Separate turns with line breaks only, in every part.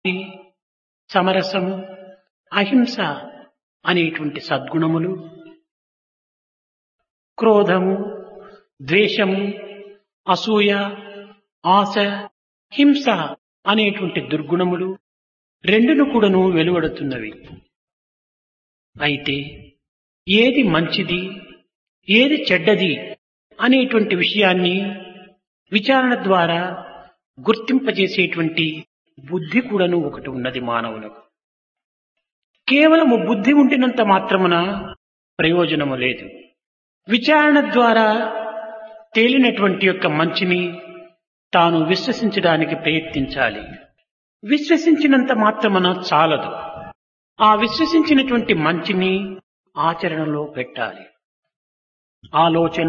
సమరసము అహింస అనేటువంటి సద్గుణములు క్రోధము ద్వేషము అసూయ ఆశ హింస అనేటువంటి దుర్గుణములు రెండును కూడాను వెలువడుతున్నవి అయితే ఏది మంచిది ఏది చెడ్డది అనేటువంటి విషయాన్ని విచారణ ద్వారా గుర్తింపజేసేటువంటి బుద్ధి కూడాను ఒకటి ఉన్నది మానవులకు కేవలము బుద్ధి ఉండినంత మాత్రమున ప్రయోజనము లేదు విచారణ ద్వారా తేలినటువంటి యొక్క మంచిని తాను విశ్వసించడానికి ప్రయత్నించాలి విశ్వసించినంత మాత్రమున చాలదు ఆ విశ్వసించినటువంటి మంచిని ఆచరణలో పెట్టాలి ఆలోచన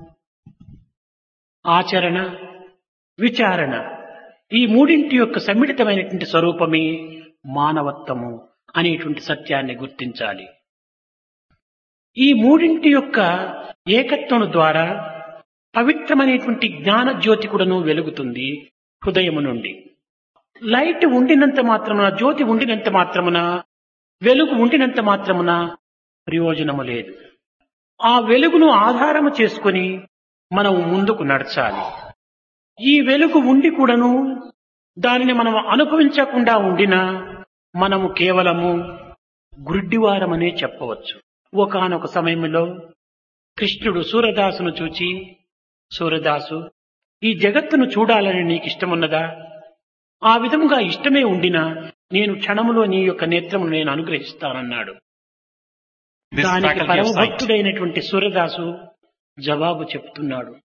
ఆచరణ విచారణ ఈ మూడింటి యొక్క సమ్మిళితమైనటువంటి స్వరూపమే మానవత్వము అనేటువంటి సత్యాన్ని గుర్తించాలి ఈ మూడింటి యొక్క ఏకత్వం ద్వారా పవిత్రమైనటువంటి జ్ఞాన జ్యోతి కూడాను వెలుగుతుంది హృదయము నుండి లైట్ ఉండినంత మాత్రమున జ్యోతి ఉండినంత మాత్రమున వెలుగు ఉండినంత మాత్రమున ప్రయోజనము లేదు ఆ వెలుగును ఆధారము చేసుకుని మనం ముందుకు నడచాలి ఈ వెలుగు ఉండి కూడాను దానిని మనం అనుభవించకుండా ఉండినా మనము కేవలము గుడ్డివారమనే చెప్పవచ్చు ఒకనొక సమయంలో కృష్ణుడు సూరదాసును చూచి సూరదాసు ఈ జగత్తును చూడాలని నీకు ఇష్టమున్నదా ఆ విధముగా ఇష్టమే ఉండినా నేను క్షణములో నీ యొక్క నేత్రమును నేను అనుగ్రహిస్తానన్నాడు
This
దానికి
faculty of sight.
పరమభక్తుడైనటువంటి సూరదాసు జవాబు చెప్తున్నాడు